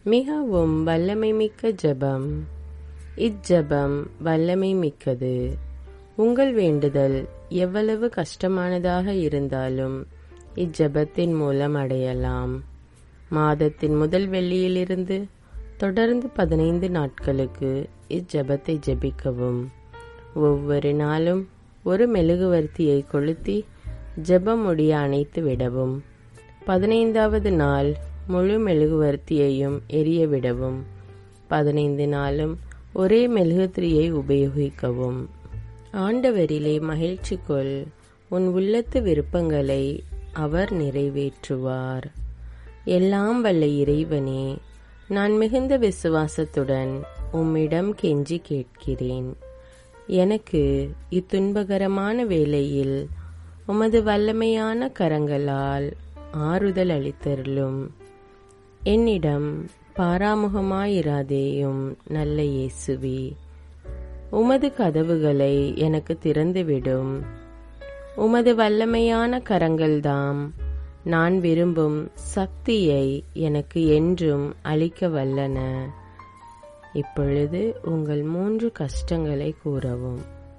மிகவும் வல்லமை மிக்க ஜெபம் இஜ்ஜெபம் வல்லமை மிக்கது உங்கள் வேண்டுதல் எவ்வளவு கஷ்டமானதாக இருந்தாலும் இஜ்ஜெபத்தின் மூலம் அடையலாம் மாதத்தின் முதல் வெள்ளியிலிருந்து தொடர்ந்து பதினைந்து நாட்களுக்கு இஜ்ஜெபத்தை ஜெபிக்கவும் ஒவ்வொரு நாளும் ஒரு மெழுகுவர்த்தியை கொளுத்தி ஜெபம் முடிய அணைத்து விடவும் பதினைந்தாவது நாள் முழு மெழுகுவர்த்தியையும் எரிய விடவும் பதினைந்து நாளும் ஒரே மெழுகுத்திரியை உபயோகிக்கவும் ஆண்டவரிலே மகிழ்ச்சி கொள் உன் உள்ளத்து விருப்பங்களை அவர் நிறைவேற்றுவார் எல்லாம் வல்ல இறைவனே நான் மிகுந்த விசுவாசத்துடன் உம்மிடம் கெஞ்சி கேட்கிறேன் எனக்கு இத்துன்பகரமான வேளையில் உமது வல்லமையான கரங்களால் ஆறுதல் அளித்தருளும் என்னிடம் பாராமுகமாயிராதேயும் நல்ல இயேசுவே உமது கதவுகளை எனக்கு திறந்துவிடும் உமது வல்லமையான கரங்கள்தாம் நான் விரும்பும் சக்தியை எனக்கு என்றும் அளிக்க வல்லன இப்பொழுது உங்கள் மூன்று கஷ்டங்களை கூறவும்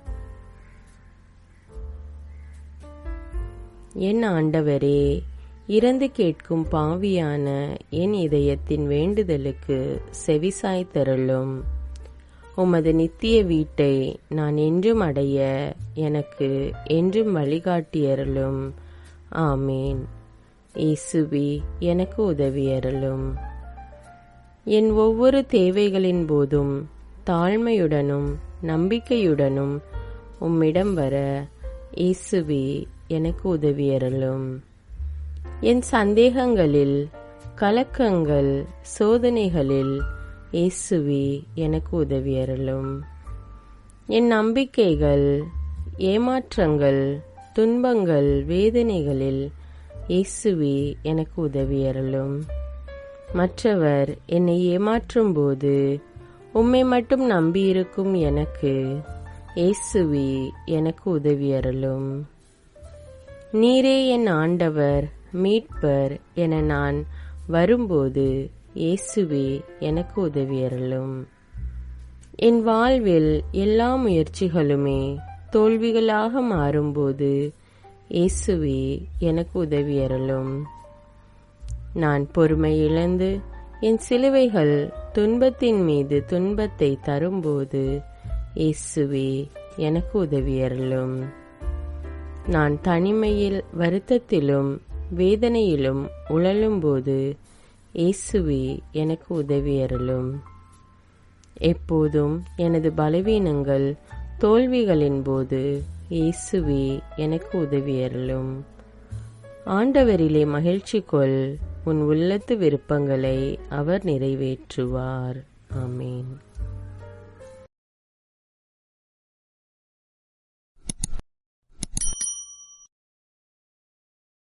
என் ஆண்டவரே இறந்து கேட்கும் பாவியான என் இதயத்தின் வேண்டுதலுக்கு செவிசாய்த்தருளும் உமது நித்திய வீட்டை நான் என்றும் அடைய எனக்கு என்றும் வழிகாட்டியருளும் ஆமேன் இயேசுவே எனக்கு உதவியருளும் என் ஒவ்வொரு தேவைகளின் போதும் தாழ்மையுடனும் நம்பிக்கையுடனும் உம்மிடம் வர இயேசுவே எனக்கு உதவியருளும் என் சந்தேகங்களில் கலக்கங்கள் சோதனைகளில் இயேசுவே எனக்கு உதவியருளும் என் நம்பிக்கைகள் ஏமாற்றங்கள் துன்பங்கள் வேதனைகளில் இயேசுவே எனக்கு உதவியருளும் மற்றவர் என்னை ஏமாற்றும் போது உம்மை மட்டும் நம்பியிருக்கும் எனக்கு இயேசுவே எனக்கு உதவியருளும் நீரே என் ஆண்டவர் மீட்பர் என நான் வரும்போது இயேசுவே எனக்கு உதவியருளும் என் வாழ்வில் எல்லா முயற்சிகளுமே தோல்விகளாக மாறும்போது இயேசுவே எனக்கு உதவியருளும் நான் பொறுமை இழந்து என் சிலுவைகள் துன்பத்தின் மீது துன்பத்தை தரும்போது இயேசுவே எனக்கு உதவியருளும் நான் தனிமையில் வருத்தத்திலும் வேதனையிலும் உழலும்போது இயேசுவே எனக்கு உதவியருளும் எப்போதும் எனது பலவீனங்கள் தோல்விகளின் போது இயேசுவே எனக்கு உதவியருளும் ஆண்டவரிலே மகிழ்ச்சி கொள் உன் உள்ளத்து விருப்பங்களை அவர் நிறைவேற்றுவார் ஆமேன்